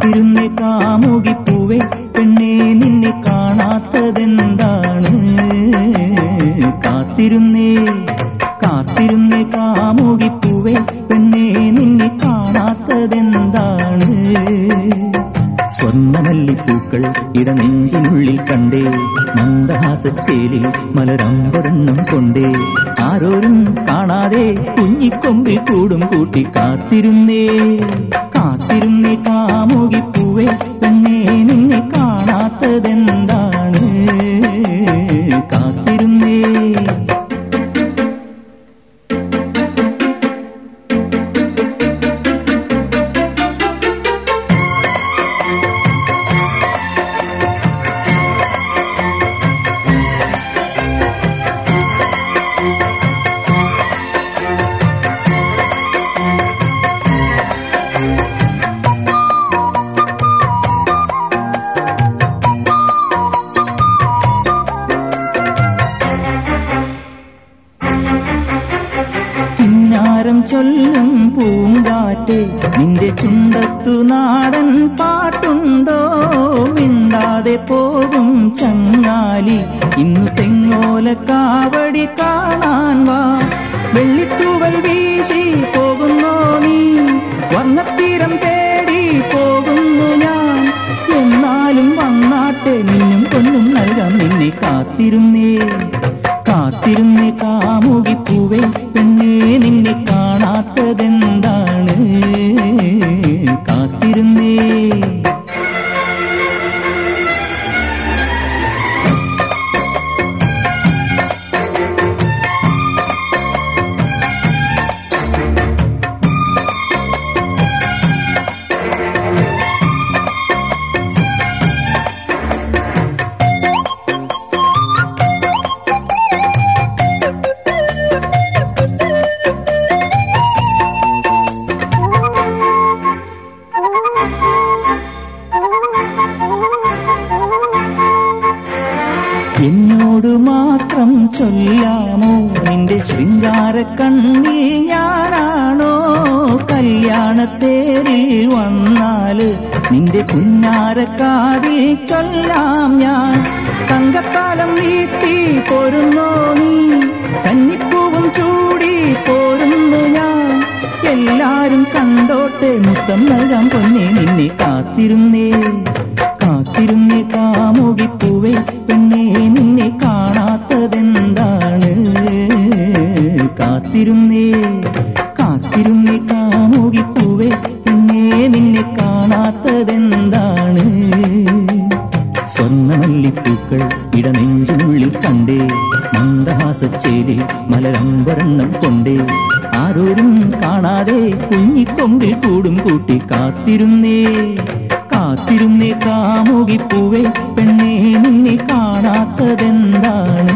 കാത്തിരുന്നേ കാമുകിപ്പൂവേ പെണ്ണേ നിന്നെ കാണാത്തതെന്താണ് കാത്തിരുന്നേ കാത്തിരുന്നേ കാമുകിപ്പൂവേ പെണ്ണേ നിന്നെ കാണാത്തതെന്താണ് സ്വർണ്ണമല്ലിപ്പൂക്കൾ ഇടനെഞ്ചിനുള്ളിൽ കണ്ടേ മന്ദഹാസച്ചേലിൽ മലരമ്പൊരെണ്ണം കൊണ്ടേ ആരോരും കാണാതെ കുഞ്ഞിക്കൊമ്പിൽ കൂടും കൂട്ടി കാത്തിരുന്നേ കാത്തിരുന്നേ കാമുകിപ്പൂവേ പെണ്ണേ നിന്നെ കാണാത്തതെന്താണ് കാത്തിരുന്നേ കിന്നാരം ചൊല്ലും പൂങ്കാറ്റ് നിന്റെ ചുണ്ടത്തു നാടൻ പാട്ടുണ്ടോ മിണ്ടാതെ പോകും ചങ്ങാലി ഇന്നു തെങ്ങോല കാവടി കാണാൻ വാ വെള്ളിത്തൂവൽ വീശി പോകുന്നോ നീ വർണ്ണത്തീരം തേടി പോകുന്നു ഞാൻ എന്നാലും വന്നാട്ടെ നിന്നും പൊന്നും നൽകാം നിന്നെ കാത്തിരുന്നേ കാത്തിരുന്നേ കാമുകിപ്പൂവേ പെണ്ണേ നിന്നെ കാണാത്തതെന്താണ് കാത്തിരുന്നേ എന്നോട് മാത്രം ചൊല്ലാമോ നിന്റെ ശൃംഗാര കണ്ണിൽ ഞാനാണോ കല്യാണത്തേരിൽ വന്നാല് നിന്റെ പുന്നാരക്കാതിൽ ചൊല്ലാം ഞാൻ തങ്കത്താലം നീട്ടി പോരുന്നോ നീ കന്നിപ്പൂവും ചൂടി പോരുന്നു ഞാൻ എല്ലാരും കണ്ടോട്ടെ മുത്തം നൽകാം പൊന്നെ നിന്നെ കാത്തിരുന്നേ കാത്തിരുന്നേ കാമുകിപ്പൂവേ പെണ്ണേ നിന്നെ കാണാത്തതെന്താണ് കാത്തിരുന്നേ കാത്തിരുന്നേ കാമുകിപ്പൂവേ പെണ്ണേ നിന്നെ കാണാത്തതെന്താണ് സ്വർണ്ണമല്ലിപ്പൂക്കൾ ഇടനെഞ്ചിനുള്ളിൽ കണ്ടേ മന്ദഹാസച്ചേരിൽ മലരമ്പൊരെണ്ണം കൊണ്ടേ ആരോരും കാണാതെ കുഞ്ഞിക്കൊമ്പിൽ കൂടും കൂട്ടി കാത്തിരുന്നേ കാത്തിരുന്നേ കാമുകിപ്പൂവേ പെണ്ണേ നിന്നെ കാണാത്തതെന്താണ്